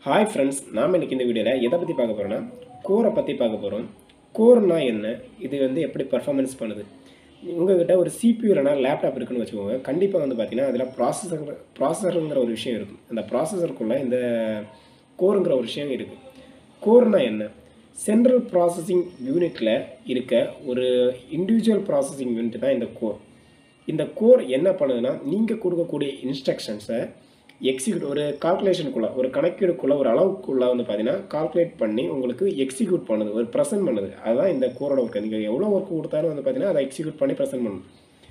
hi friends நாம் இன்னைக்கு இந்த வீடியோவில் எதை பற்றி பார்க்க போகிறோன்னா கோரை பற்றி பார்க்க போகிறோம் கோர்னா என்ன இது வந்து எப்படி பர்ஃபார்மன்ஸ் பண்ணுது உங்ககிட்ட ஒரு CPU இல்லைனா லேப்டாப் இருக்குன்னு வச்சுக்கோங்க கண்டிப்பாக வந்து பார்த்தீங்கன்னா அதில் ப்ராசஸர் ப்ராசஸருங்கிற ஒரு விஷயம் இருக்கும் அந்த ப்ராசஸருக்குள்ளே இந்த கோருங்கிற ஒரு விஷயம் இருக்குது கோர்னா என்ன சென்ட்ரல் ப்ராசஸிங் யூனிட்டில் இருக்க ஒரு இண்டிவிஜுவல் ப்ராசஸிங் யூனிட் தான் இந்த கோர் இந்த கோர் என்ன பண்ணுதுன்னா நீங்கள் கொடுக்கக்கூடிய இன்ஸ்ட்ரக்ஷன்ஸை எக்ஸிக்யூட் ஒரு கால்குலேஷனுக்குள்ளே ஒரு கணக்கீடுக்குள்ளே ஒரு அளவுக்குள்ளே வந்து பார்த்தீங்கன்னா கால்குலேட் பண்ணி உங்களுக்கு எக்ஸிக்யூட் பண்ணுது ஒரு ப்ரெசென்ட் பண்ணுது அதுதான் இந்த கோரோட ஒர்க் நீங்கள் எவ்வளோ ஒர்க் கொடுத்தாலும் வந்து பார்த்தீங்கன்னா அதை எக்ஸிக்யூட் பண்ணி ப்ரெசென்ட் பண்ணுது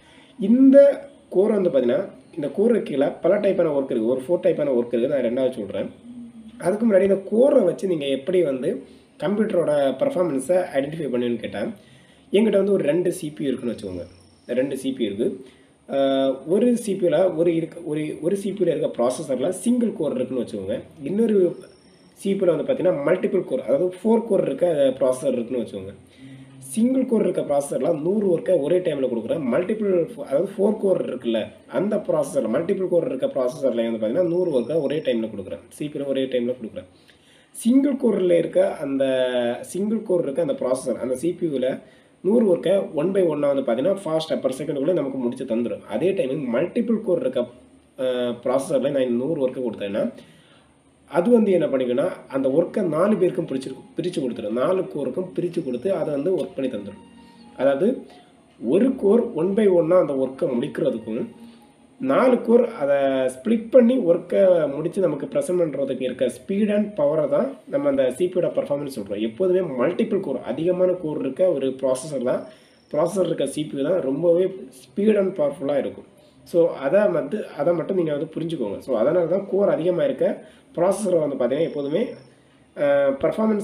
இந்த கோர் வந்து பார்த்தீங்கன்னா இந்த கோருக்கு கீழே பல டைப்பான ஒர்க் இருக்குது ஒரு ஃபோர் டைப்பான ஒர்க் இருக்குது நான் ரெண்டாவது சொல்கிறேன் அதுக்கு முன்னாடி இந்த கோரை வச்சு நீங்கள் எப்படி வந்து கம்ப்யூட்டரோட பர்ஃபார்மன்ஸை ஐடென்டிஃபை பண்ணுன்னு கேட்டால் எங்கிட்ட வந்து ஒரு ரெண்டு சிபியூ இருக்குன்னு வச்சுக்கோங்க ரெண்டு சிபியூ இருக்குது ஒரு சிபியூவில் ஒரு இருக்க ஒரு ஒரு சிபியூவில் இருக்க ப்ராசஸரில் சிங்கிள் கோர் இருக்குன்னு வச்சுக்கோங்க இன்னொரு சிபியூவில் வந்து பார்த்தீங்கன்னா மல்டிபிள் கோர் அதாவது ஃபோர் கோர் இருக்க ப்ராசஸர் இருக்குன்னு வச்சுக்கோங்க சிங்கிள் கோர் இருக்க ப்ராசஸரில் நூறு ஒர்க்கை ஒரே டைமில் கொடுக்குறேன் மல்டிபிள் அதாவது ஃபோர் கோர் இருக்குல்ல அந்த ப்ராசஸர் மல்டிபிள் கோர் இருக்க ப்ராசஸரில் வந்து பார்த்தீங்கன்னா நூறு ஒர்க்கை ஒரே டைமில் கொடுக்குறேன் சிபியூவில் ஒரே டைமில் கொடுக்குறேன் சிங்கிள் கோரில் இருக்க அந்த சிங்கிள் கோர் இருக்க அந்த ப்ராசஸர் அந்த சிபியூவில் நூறு ஒர்க்கை ஒன் பை ஒன்னாக வந்து பார்த்தீங்கன்னா ஃபாஸ்ட் பர் செகண்டுக்குள்ளே நமக்கு முடிச்சு தந்துடும் அதே டைமிங் மல்டிபிள் கோர் இருக்க ப்ராசஸரில் நான் நூறு ஒர்க்கை கொடுத்தேன்னா அது வந்து என்ன பண்ணிக்கணும்னா அந்த ஒர்க்கை நாலு பேருக்கும் பிரிச்சு பிரித்து கொடுத்துரும் நாலு கோருக்கும் பிரித்து கொடுத்து அதை வந்து ஒர்க் பண்ணி தந்துடும் அதாவது ஒரு கோர் ஒன் பை ஒன்னாக அந்த ஒர்க்கை முடிக்கிறதுக்கும் நாலு கோர் அதை ஸ்ப்ளிட் பண்ணி ஒர்க்கை முடித்து நமக்கு ப்ரெசென்ட் பண்ணுறதுக்கு இருக்க ஸ்பீட் அண்ட் பவரை தான் நம்ம அந்த சிபியோட பர்ஃபார்மன்ஸ் சொல்கிறோம் எப்போதுமே மல்டிபிள் கோர் அதிகமான கோர் இருக்க ஒரு ப்ராசஸர் தான் ப்ராசஸர் இருக்க சிபியூ தான் ரொம்பவே ஸ்பீட் அண்ட் பவர்ஃபுல்லாக இருக்கும் ஸோ அதை வந்து அதை மட்டும் நீங்கள் வந்து புரிஞ்சுக்கோங்க ஸோ அதனால தான் கோர் அதிகமாக இருக்க ப்ராசஸரை வந்து பார்த்தீங்கன்னா எப்போதுமே பர்ஃபார்மன்ஸ்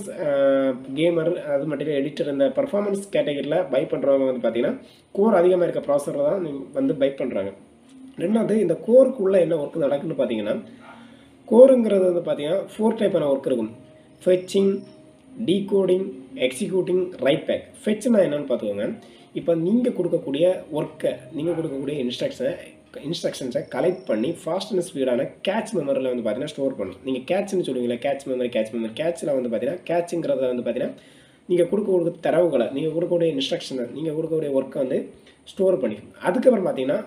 கேமர் அது மட்டும் இல்லை எடிட்டர் இந்த பர்ஃபார்மன்ஸ் கேட்டகரியில் பை பண்ணுறவங்க வந்து பார்த்தீங்கன்னா கோர் அதிகமாக இருக்க ப்ராசஸரை தான் வந்து பை பண்ணுறாங்க ரெண்டாவது இந்த கோருக்குள்ளே என்ன ஒர்க் நடக்குன்னு பார்த்தீங்கன்னா கோருங்கிறது வந்து பார்த்தீங்கன்னா ஃபோர் டைப்பான ஒர்க் இருக்கும் fetching decoding executing write back ஃபெச்னா என்னன்னு பார்த்துக்கோங்க இப்போ நீங்கள் கொடுக்கக்கூடிய ஒர்க்கை நீங்கள் கொடுக்கக்கூடிய இன்ஸ்ட்ரக்ஷனை இன்ஸ்ட்ரக்ஷன்ஸை கலெக்ட் பண்ணி ஃபாஸ்ட் அண்ட் ஸ்பீடான கேட்ச் மெமரியில் வந்து பார்த்தீங்கன்னா ஸ்டோர் பண்ணும் நீங்கள் கேட்ச்னு சொல்லுவீங்களா கேட்ச் மெமரி கேட்ச் மெமரி கேட்சில் வந்து பார்த்தீங்கன்னா கேட்சுங்கிறத வந்து பார்த்தீங்கன்னா நீங்கள் கொடுக்க கொடுக்க தரவுகளை நீங்கள் கொடுக்கக்கூடிய இன்ஸ்ட்ரக்ஷனை நீங்கள் கொடுக்கக்கூடிய ஒர்க்கை வந்து ஸ்டோர் பண்ணிக்கும் அதுக்கப்புறம் பார்த்தீங்கன்னா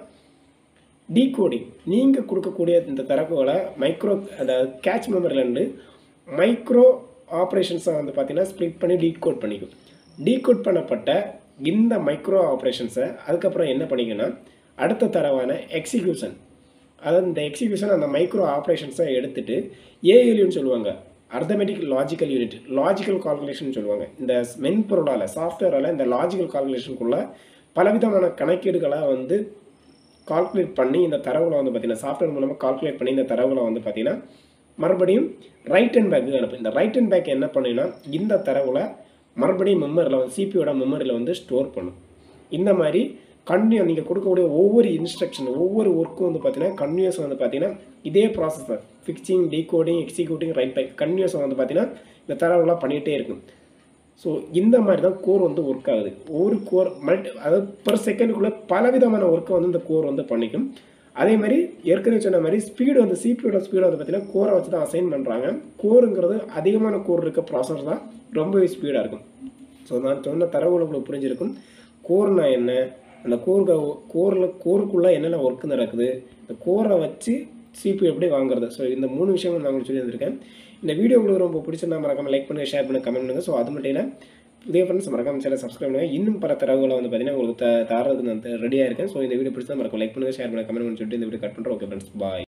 டீகோடிங் நீங்கள் கொடுக்கக்கூடிய இந்த தரவுகளை மைக்ரோ அந்த கேட்ச் மெமரிலேருந்து மைக்ரோ ஆப்ரேஷன்ஸை வந்து பார்த்தீங்கன்னா ஸ்ப்ளிட் பண்ணி டீகோட் பண்ணிக்கும் டீகோட் பண்ணப்பட்ட இந்த மைக்ரோ ஆப்ரேஷன்ஸை அதுக்கப்புறம் என்ன பண்ணிக்கன்னா அடுத்த தரவான எக்ஸிக்யூஷன் அதாவது இந்த எக்ஸிக்யூஷன் அந்த மைக்ரோ ஆப்ரேஷன்ஸை எடுத்துகிட்டு ஏஎல்யூன்னு சொல்லுவாங்க arithmetic logical unit logical calculation சொல்லுவாங்க இந்த மென்பொருளால் சாஃப்ட்வேரால் இந்த லாஜிக்கல் கால்குலேஷனுக்குள்ளே பலவிதமான கணக்கீடுகளை வந்து கால்குலேட் பண்ணி இந்த தரவுகளை வந்து பார்த்தீங்கன்னா சாஃப்ட்வேர் மூலமாக கால்குலேட் பண்ணி இந்த தரவுகளை வந்து பார்த்தீங்கன்னா மறுபடியும் ரைட் அண்ட் பேக்கு அனுப்பு இந்த ரைட் அண்ட் பேக் என்ன பண்ணுன்னா இந்த தரவுகளை மறுபடியும் மெமரியில் வந்து சிபியோட மெமரியில் வந்து ஸ்டோர் பண்ணும் இந்த மாதிரி கன்யூ நீங்கள் கொடுக்கக்கூடிய ஒவ்வொரு இன்ஸ்ட்ரக்ஷன் ஒவ்வொரு ஒர்க்கும் வந்து பார்த்தீங்கன்னா கன்யூஸ் வந்து பார்த்தீங்கன்னா இதே ப்ராசஸ் தான் fixing decoding executing write back கன்யூஸ் வந்து பார்த்தீங்கன்னா இந்த தரவுலாம் பண்ணிகிட்டே இருக்கும் ஸோ இந்த மாதிரி தான் கோர் வந்து ஒர்க் ஆகுது ஒரு கோர் மல்டி அதாவது பர் செகண்டுக்குள்ளே பலவிதமான ஒர்க்கை வந்து இந்த கோர் வந்து பண்ணிக்கும் அதே மாதிரி ஏற்கனவே சொன்ன மாதிரி ஸ்பீடு வந்து சிபியோட ஸ்பீடு வந்து பார்த்தீங்கன்னா கோரை வச்சு தான் அசைன் பண்ணுறாங்க கோருங்கிறது அதிகமான கோர் இருக்க ப்ராசஸ் தான் ரொம்பவே ஸ்பீடாக இருக்கும் ஸோ நான் சொன்ன தரவுகள் உங்களுக்கு புரிஞ்சிருக்கும் கோர்னா என்ன அந்த கோருக்கு கோரில் கோருக்குள்ளே என்னென்ன ஒர்க் நடக்குது இந்த கோரை வச்சு சிபி எப்படி வாங்குறது ஸோ இந்த மூணு விஷயங்கள் நான் உங்களுக்கு சொல்லி வந்திருக்கேன் இந்த வீடியோ உங்களுக்கு ரொம்ப பிடிச்சிருந்தா மறக்காம லைக் பண்ணுங்கள் ஷேர் பண்ணுங்கள் கமெண்ட் பண்ணுங்கள் ஸோ அது மட்டும் இல்லை புதிய ஃப்ரெண்ட்ஸ் மறக்காம சேனல் சப்ஸ்கிரைப் பண்ணுங்கள் இன்னும் பல தரவுகளை வந்து பார்த்தீங்கன்னா உங்களுக்கு த தரதுக்கு நான் ரெடியாக இருக்கேன் ஸோ இந்த வீடியோ பிடிச்சா மறக்காம லைக் பண்ணுங்கள் ஷேர் பண்ணுங்கள் கமெண்ட் பண்ணி சொல்லிட்டு இந்த வீடியோ கட் பண்ணுறேன் ஓகே ஃப்ரெண்ட்ஸ் பாய்